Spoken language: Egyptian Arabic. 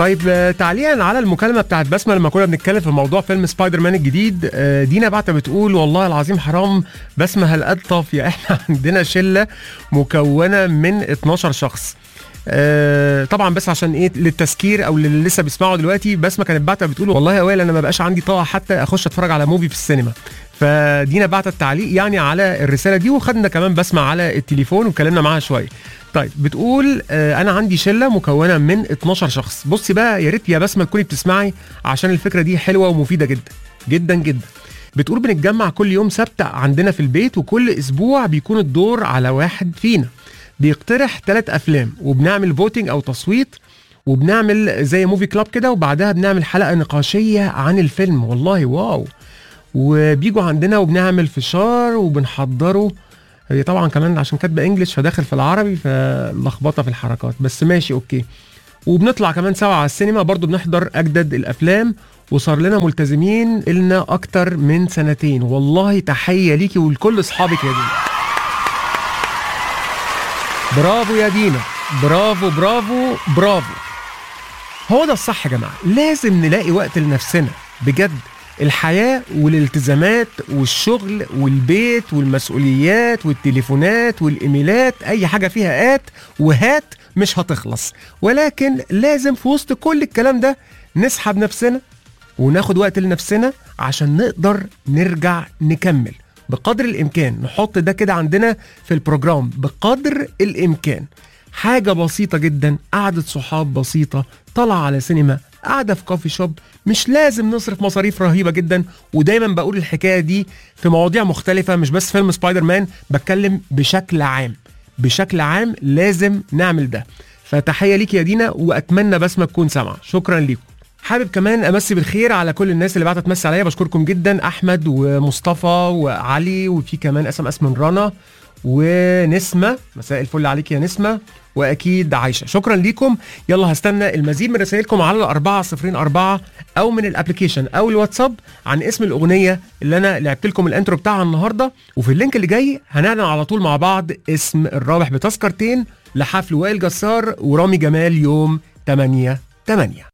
طيب آه، تعليقا على المكالمه بتاعت بسمه لما كنا بنتكلم في موضوع فيلم سبايدر مان الجديد آه، دينا بعتة بتقول والله العظيم حرام بسمه هالقطف يا احنا عندنا شله مكونه من 12 شخص آه طبعا بس عشان ايه للتذكير او للي لسه بيسمعوا دلوقتي بسمه كانت بعتة بتقول والله يا وائل انا ما بقاش عندي طاقه حتى اخش اتفرج على موفي في السينما فدينا بعتت التعليق يعني على الرساله دي وخدنا كمان بسمه على التليفون واتكلمنا معاها شويه طيب بتقول آه انا عندي شله مكونه من 12 شخص بصي بقى يا ريت يا بسمه تكوني بتسمعي عشان الفكره دي حلوه ومفيده جدا جدا جدا بتقول بنتجمع كل يوم سبت عندنا في البيت وكل اسبوع بيكون الدور على واحد فينا بيقترح ثلاث افلام وبنعمل فوتنج او تصويت وبنعمل زي موفي كلاب كده وبعدها بنعمل حلقه نقاشيه عن الفيلم والله واو وبيجوا عندنا وبنعمل فشار وبنحضره هي طبعا كمان عشان كاتبه انجلش فداخل في العربي فلخبطه في الحركات بس ماشي اوكي وبنطلع كمان سوا على السينما برضو بنحضر اجدد الافلام وصار لنا ملتزمين لنا اكتر من سنتين والله تحيه ليكي ولكل اصحابك يا دينا برافو يا دينا برافو برافو برافو هو ده الصح يا جماعه لازم نلاقي وقت لنفسنا بجد الحياة والالتزامات والشغل والبيت والمسؤوليات والتليفونات والإيميلات أي حاجة فيها آت وهات مش هتخلص ولكن لازم في وسط كل الكلام ده نسحب نفسنا وناخد وقت لنفسنا عشان نقدر نرجع نكمل بقدر الإمكان نحط ده كده عندنا في البروجرام بقدر الإمكان حاجة بسيطة جدا قعدة صحاب بسيطة طلع على سينما قاعدة في كوفي شوب مش لازم نصرف مصاريف رهيبة جدا ودايما بقول الحكاية دي في مواضيع مختلفة مش بس فيلم سبايدر مان بتكلم بشكل عام بشكل عام لازم نعمل ده فتحية ليك يا دينا وأتمنى بسمة تكون سامعة شكرا ليكم حابب كمان امسي بالخير على كل الناس اللي بعتت تمسي عليا بشكركم جدا احمد ومصطفى وعلي وفي كمان اس ام اس من رنا ونسمه مساء الفل عليك يا نسمه واكيد عايشه شكرا ليكم يلا هستنى المزيد من رسائلكم على الأربعة صفرين أربعة أو من الابلكيشن أو الواتساب عن اسم الأغنية اللي أنا لعبت لكم الانترو بتاعها النهاردة وفي اللينك اللي جاي هنعلن على طول مع بعض اسم الرابح بتذكرتين لحفل وائل جسار ورامي جمال يوم 8 8